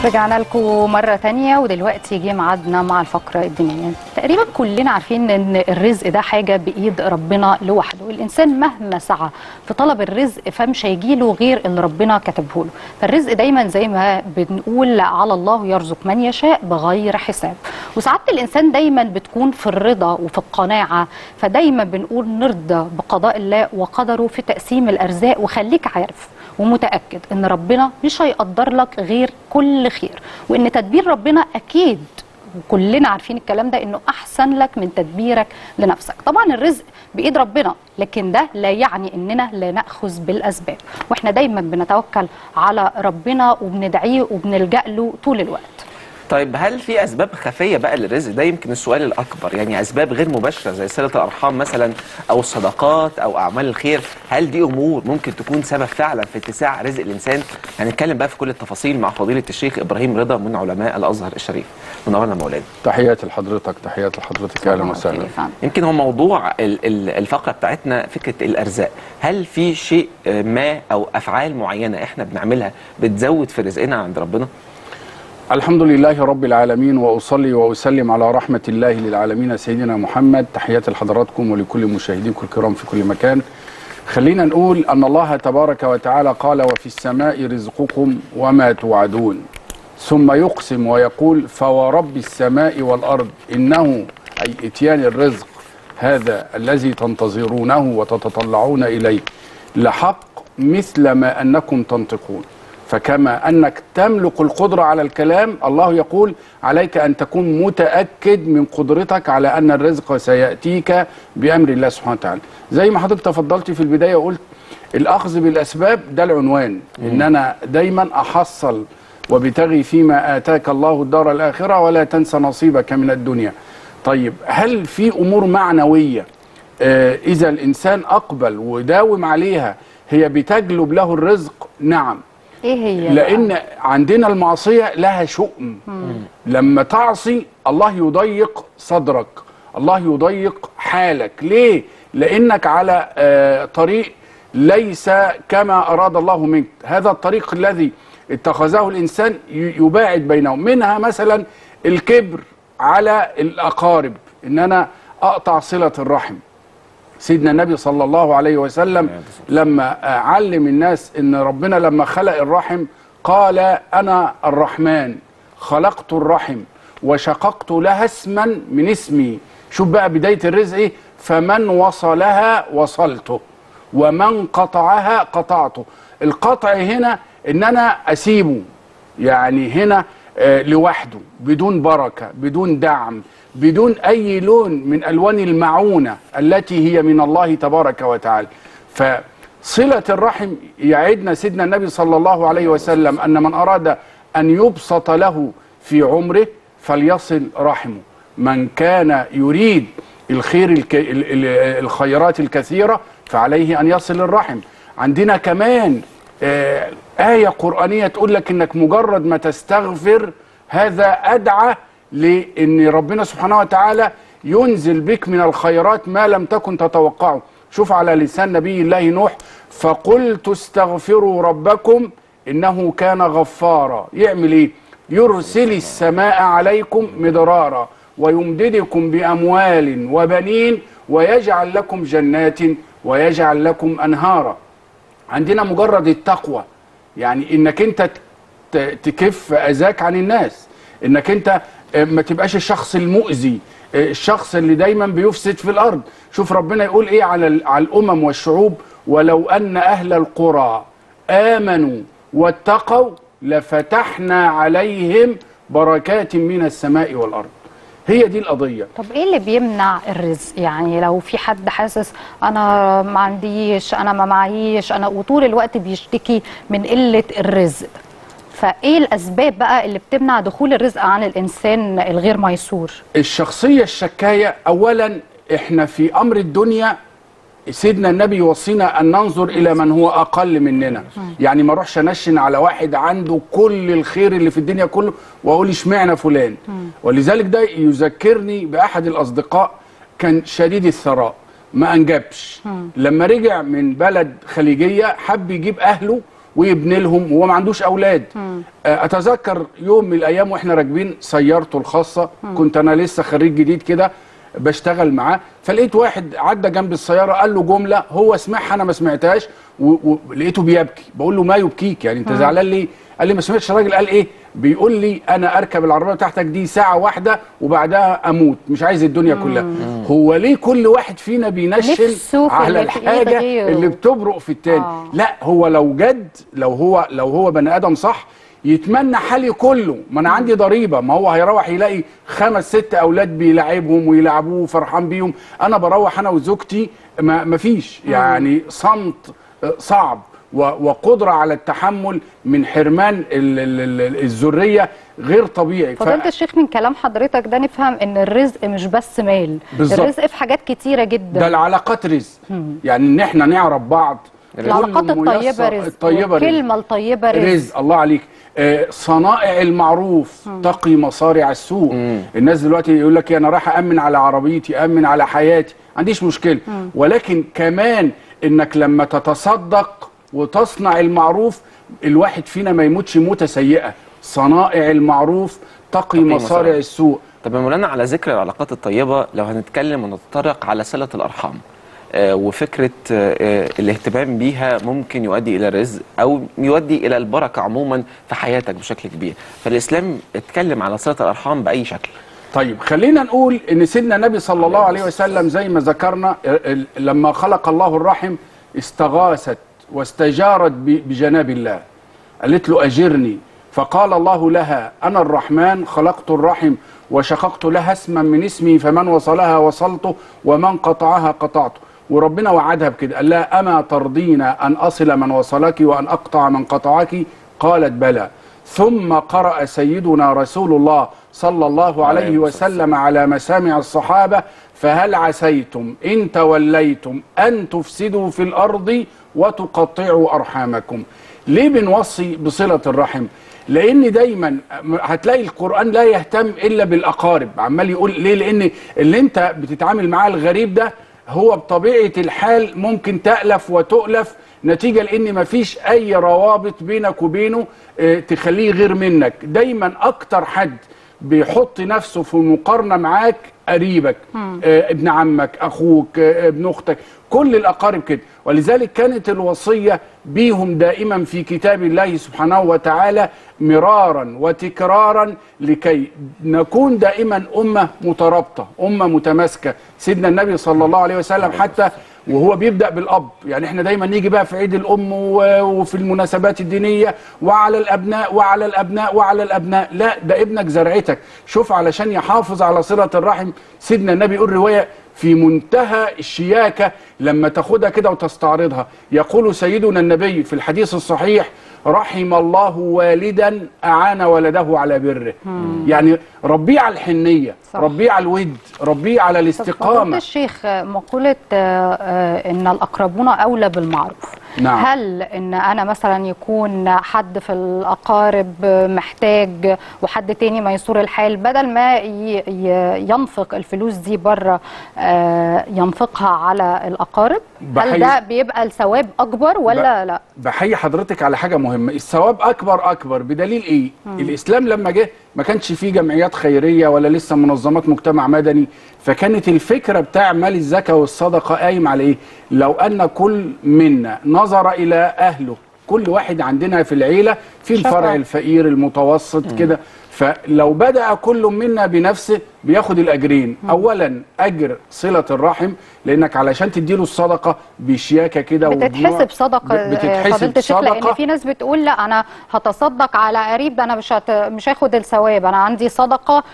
رجعنا لكم مرة تانية ودلوقتي جه ميعادنا مع الفقرة الدينية تقريبا كلنا عارفين ان الرزق ده حاجة بإيد ربنا لوحده الإنسان مهما سعى في طلب الرزق فمش هيجيله غير اللي ربنا كتبه له فالرزق دايما زي ما بنقول على الله يرزق من يشاء بغير حساب وسعادة الإنسان دايما بتكون في الرضا وفي القناعة فدايما بنقول نرضى بقضاء الله وقدره في تقسيم الأرزاق وخليك عارف ومتأكد ان ربنا مش هيقدر لك غير كل خير وان تدبير ربنا اكيد وكلنا عارفين الكلام ده انه احسن لك من تدبيرك لنفسك طبعا الرزق بايد ربنا لكن ده لا يعني اننا لا ناخذ بالاسباب واحنا دايما بنتوكل على ربنا وبندعيه وبنلجا له طول الوقت طيب هل في اسباب خفيه بقى للرزق ده يمكن السؤال الاكبر يعني اسباب غير مباشره زي صله الارحام مثلا او الصدقات او اعمال الخير هل دي امور ممكن تكون سبب فعلا في اتساع رزق الانسان هنتكلم بقى في كل التفاصيل مع فضيله الشيخ ابراهيم رضا من علماء الازهر الشريف منورنا مولانا تحياتي لحضرتك تحياتي لحضرتك اهلا وسهلا يمكن هو موضوع ال- ال- الفقره بتاعتنا فكره الارزاق هل في شيء ما او افعال معينه احنا بنعملها بتزود في رزقنا عند ربنا الحمد لله رب العالمين واصلي واسلم على رحمه الله للعالمين سيدنا محمد تحياتي لحضراتكم ولكل مشاهدينكم الكرام في كل مكان خلينا نقول ان الله تبارك وتعالى قال وفي السماء رزقكم وما توعدون ثم يقسم ويقول فورب السماء والارض انه اي اتيان الرزق هذا الذي تنتظرونه وتتطلعون اليه لحق مثل ما انكم تنطقون فكما انك تملك القدره على الكلام الله يقول عليك ان تكون متاكد من قدرتك على ان الرزق سياتيك بامر الله سبحانه وتعالى زي ما حضرتك تفضلت في البدايه وقلت الاخذ بالاسباب ده العنوان ان انا دايما احصل وبتغي فيما اتاك الله الدار الاخره ولا تنسى نصيبك من الدنيا طيب هل في امور معنويه آه اذا الانسان اقبل وداوم عليها هي بتجلب له الرزق نعم ايه هي بقى؟ لان عندنا المعصيه لها شؤم لما تعصي الله يضيق صدرك الله يضيق حالك ليه لانك على آه، طريق ليس كما اراد الله منك هذا الطريق الذي اتخذه الانسان ي- يباعد بينهم منها مثلا الكبر على الاقارب ان انا اقطع صله الرحم سيدنا النبي صلى الله عليه وسلم لما آه، علم الناس ان ربنا لما خلق الرحم قال انا الرحمن خلقت الرحم وشققت لها اسما من اسمي شوف بقى بدايه الرزق ايه فمن وصلها وصلته ومن قطعها قطعته القطع هنا ان انا اسيبه يعني هنا آه، لوحده بدون بركه بدون دعم بدون اي لون من الوان المعونه التي هي من الله تبارك وتعالى فصله الرحم يعدنا سيدنا النبي صلى الله عليه وسلم ان من اراد ان يبسط له في عمره فليصل رحمه من كان يريد الخير الك... ال- ال- الخيرات الكثيره فعليه ان يصل الرحم عندنا كمان آه، آية قرآنية تقول لك إنك مجرد ما تستغفر هذا أدعى لأن ربنا سبحانه وتعالى ينزل بك من الخيرات ما لم تكن تتوقعه شوف على لسان نبي الله نوح فقلت استغفروا ربكم إنه كان غفارا يعمل إيه يرسل السماء عليكم مدرارا ويمددكم بأموال وبنين ويجعل لكم جنات ويجعل لكم أنهارا عندنا مجرد التقوى يعني انك انت ت- تكف اذاك عن الناس انك انت آه، ما تبقاش الشخص المؤذي آه، الشخص اللي دايما بيفسد في الارض شوف ربنا يقول ايه على ال- على الامم والشعوب ولو ان اهل القرى امنوا واتقوا لفتحنا عليهم بركات من السماء والارض هي دي القضيه طب ايه اللي بيمنع الرزق يعني لو في حد حاسس انا ما عنديش انا ما معيش انا وطول الوقت بيشتكي من قله الرزق فايه الاسباب بقى اللي بتمنع دخول الرزق عن الانسان الغير ميسور الشخصية الشكاية أولا إحنا في أمر الدنيا سيدنا النبي يوصينا أن ننظر إلى من هو أقل مننا يعني ما أروحش أنشن على واحد عنده كل الخير اللي في الدنيا كله وأقول اشمعنى فلان ولذلك ده يذكرني بأحد الأصدقاء كان شديد الثراء ما أنجبش لما رجع من بلد خليجية حب يجيب أهله ويبني لهم وهو ما عندوش اولاد آه، اتذكر يوم من الايام واحنا راكبين سيارته الخاصه كنت انا لسه خريج جديد كده بشتغل معاه فلقيت واحد عدى جنب السياره قال له جمله هو سمعها انا ما سمعتهاش و- ولقيته بيبكي بقول له ما يبكيك يعني انت زعلان ليه قال لي ما سمعتش الراجل قال ايه بيقول لي انا اركب العربيه بتاعتك دي ساعه واحده وبعدها اموت مش عايز الدنيا كلها هو ليه كل واحد فينا بينشن نفسه في على اللي في إيد الحاجه غيره. اللي بتبرق في التاني آه. لا هو لو جد لو هو لو هو بني ادم صح يتمنى حالي كله ما انا عندي ضريبه ما هو هيروح يلاقي خمس ست اولاد بيلاعبهم ويلعبوه وفرحان بيهم انا بروح انا وزوجتي ما ما فيش يعني صمت آه، صعب و- وقدره على التحمل من حرمان ال- ال- ال- الذريه غير طبيعي ف- فضيلة الشيخ من كلام حضرتك ده نفهم ان الرزق مش بس مال بالظبط. الرزق في حاجات كتيرة جدا ده العلاقات رزق يعني ان احنا نعرف بعض العلاقات كل الطيبة ميسر- رزق الطيبه رزق الكلمة الطيبة رزق رزق الله عليك آه، صنائع المعروف تقي مصارع السوء الناس دلوقتي يقول لك انا رايح امن على عربيتي امن على حياتي ما عنديش مشكله ولكن كمان انك لما تتصدق وتصنع المعروف الواحد فينا ما يموتش موته سيئه صنائع المعروف تقي مصارع. مصارع السوء طب يا مولانا على ذكر العلاقات الطيبة لو هنتكلم ونتطرق على صلة الأرحام آه، وفكرة آه، آه، الاهتمام بيها ممكن يؤدي إلى الرزق أو يؤدي إلى البركة عموما في حياتك بشكل كبير فالإسلام اتكلم على صلة الأرحام بأي شكل طيب خلينا نقول ان سيدنا النبي صلى الله عليه وسلم زي ما ذكرنا ال- ال- لما خلق الله الرحم استغاثت واستجارت ب- بجناب الله قالت له اجرني فقال الله لها انا الرحمن خلقت الرحم وشققت لها اسما من اسمي فمن وصلها وصلته ومن قطعها قطعته وربنا وعدها بكده قال لها اما ترضين ان اصل من وصلك وان اقطع من قطعك قالت بلى ثم قرأ سيدنا رسول الله صلى الله عليه عليه وسلم على مسامع الصحابة فهل عسيتم إن توليتم أن تفسدوا في الأرض وتقطعوا أرحامكم ليه بنوصي بصلة الرحم لأن دايما هتلاقي القرآن لا يهتم إلا بالأقارب عمال يقول ليه لأن اللي أنت بتتعامل معاه الغريب ده هو بطبيعة الحال ممكن تألف وتؤلف نتيجة لأن مفيش أي روابط بينك وبينه آه، تخليه غير منك دايما أكتر حد بيحط نفسه في مقارنة معاك قريبك آه، ابن عمك أخوك آه، ابن أختك كل الأقارب كده ولذلك كانت الوصية بيهم دائما في كتاب الله سبحانه وتعالى مرارا وتكرارا لكي نكون دائما أمة مترابطة أمة متماسكة سيدنا النبي صلى الله عليه وسلم حتى وهو بيبدا بالاب يعني احنا دايما نيجي بقى في عيد الام و- وفي المناسبات الدينيه وعلى الابناء وعلى الابناء وعلى الابناء لا ده ابنك زرعتك شوف علشان يحافظ على صله الرحم سيدنا النبي يقول روايه في منتهى الشياكه لما تاخدها كده وتستعرضها يقول سيدنا النبي في الحديث الصحيح رحم الله والدا اعان ولده على بره يعني ربيه على الحنيه صح. ربيه على الود ربيه على طب فضيلة الاستقامه الشيخ مقولة آه، آه، إن الأقربون أولى بالمعروف نعم. هل إن أنا مثلا يكون حد في الأقارب محتاج وحد تاني ميسور الحال بدل ما ي- ي- ينفق الفلوس دي بره آه، ينفقها على الأقارب هل بحي- ده بيبقى الثواب أكبر ولا لا؟ بحيي حضرتك على حاجه مهمه الثواب اكبر اكبر بدليل ايه الاسلام لما جه ما كانش فيه جمعيات خيريه ولا لسه منظمات مجتمع مدني فكانت الفكره بتاع مال الزكاه والصدقه قايم على ايه لو ان كل منا نظر الى اهله كل واحد عندنا في العيله في شفا. الفرع الفقير المتوسط كده فلو بدا كل منا بنفسه بياخد الاجرين اولا اجر صله الرحم لانك علشان تديله الصدقه بشياكه كده وبنوع- بتتحسب صدقه ب- بتتحسب فضيله الشيخ لان صدقة. في ناس بتقول لا انا هتصدق على قريب ده انا مش هت... مش هاخد الثواب انا عندي صدقه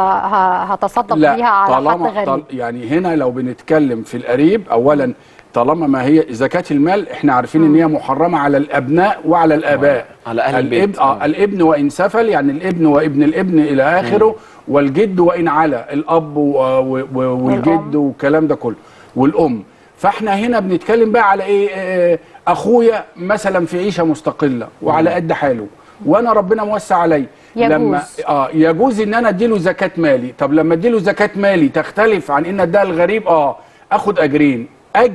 فهتصدق بيها على حد طالما غريب طال يعني هنا لو بنتكلم في القريب اولا طالما ما هي زكاة المال احنا عارفين ان هي محرمة على الابناء وعلى الاباء على أهل الابن البيت. اه الابن وان سفل يعني الابن وابن الابن الى اخره والجد وان علا الاب و- و- و- والجد والكلام ده كله والام فاحنا هنا بنتكلم بقى على ايه آه، اخويا مثلا في عيشة مستقلة وعلى قد حاله وانا ربنا موسع علي يجوز. لما اه يجوز ان انا اديله زكاه مالي طب لما اديله زكاه مالي تختلف عن ان اديها الغريب اه اخد اجرين اجر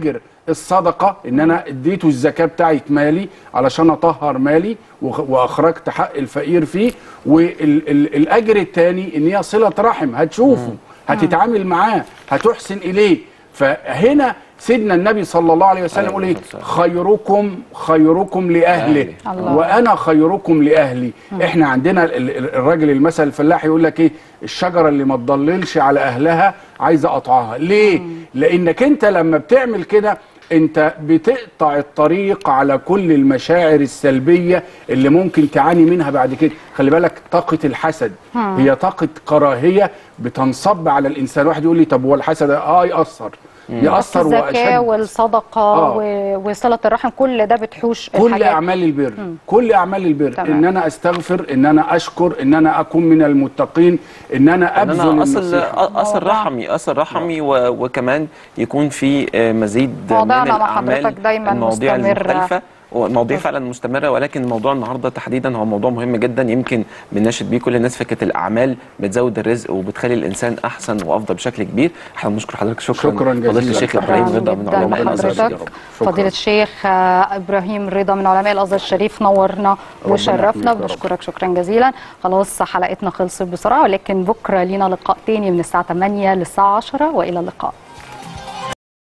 الصدقه ان انا اديته الزكاه بتاعت مالي علشان اطهر مالي وخ- واخرجت حق الفقير فيه والاجر الثاني ان هي صله رحم هتشوفه هتتعامل معاه هتحسن اليه فهنا سيدنا النبي صلى الله عليه وسلم عليه يقول ايه الصلاة خيركم خيركم لاهله لأهله. الله. وانا خيركم لاهلي احنا عندنا ال- ال- الراجل المثل الفلاح يقول لك ايه الشجره اللي ما تضللش على اهلها عايزه اقطعها ليه لانك انت لما بتعمل كده انت بتقطع الطريق على كل المشاعر السلبيه اللي ممكن تعاني منها بعد كده خلي بالك طاقه الحسد هي طاقه كراهيه بتنصب على الانسان واحد يقول لي طب هو الحسد اه ياثر ياثر الزكاه واشد والصدقه آه. و- وصله الرحم كل ده بتحوش كل الحاجات اعمال البر كل اعمال البر تمام. ان انا استغفر ان انا اشكر ان انا اكون من المتقين ان انا ان ابذل انا اصل النصيحه اصل موضوع. رحمي اصل رحمي و- وكمان يكون في آه، مزيد من مواضيعنا مع الاعمال حضرتك دايماً المواضيع مستمرة. المختلفه والمواضيع فعلا مستمره ولكن الموضوع النهارده تحديدا هو موضوع مهم جدا يمكن بنناشد بيه كل الناس فكره الاعمال بتزود الرزق وبتخلي الانسان احسن وافضل بشكل كبير احنا بنشكر حضرتك شكرا شكراً جزيلاً. فضيله الشيخ شكراً ابراهيم رضا من جداً علماء الازهر لحضرتك. الشريف. شكراً. فضيلة الشيخ آه، ابراهيم رضا من علماء الازهر الشريف نورنا وشرفنا يحميك يا رب. بنشكرك شكرا جزيلا خلاص حلقتنا خلصت بسرعه ولكن بكره لينا لقاء تاني من الساعه 8 للساعه 10 والى اللقاء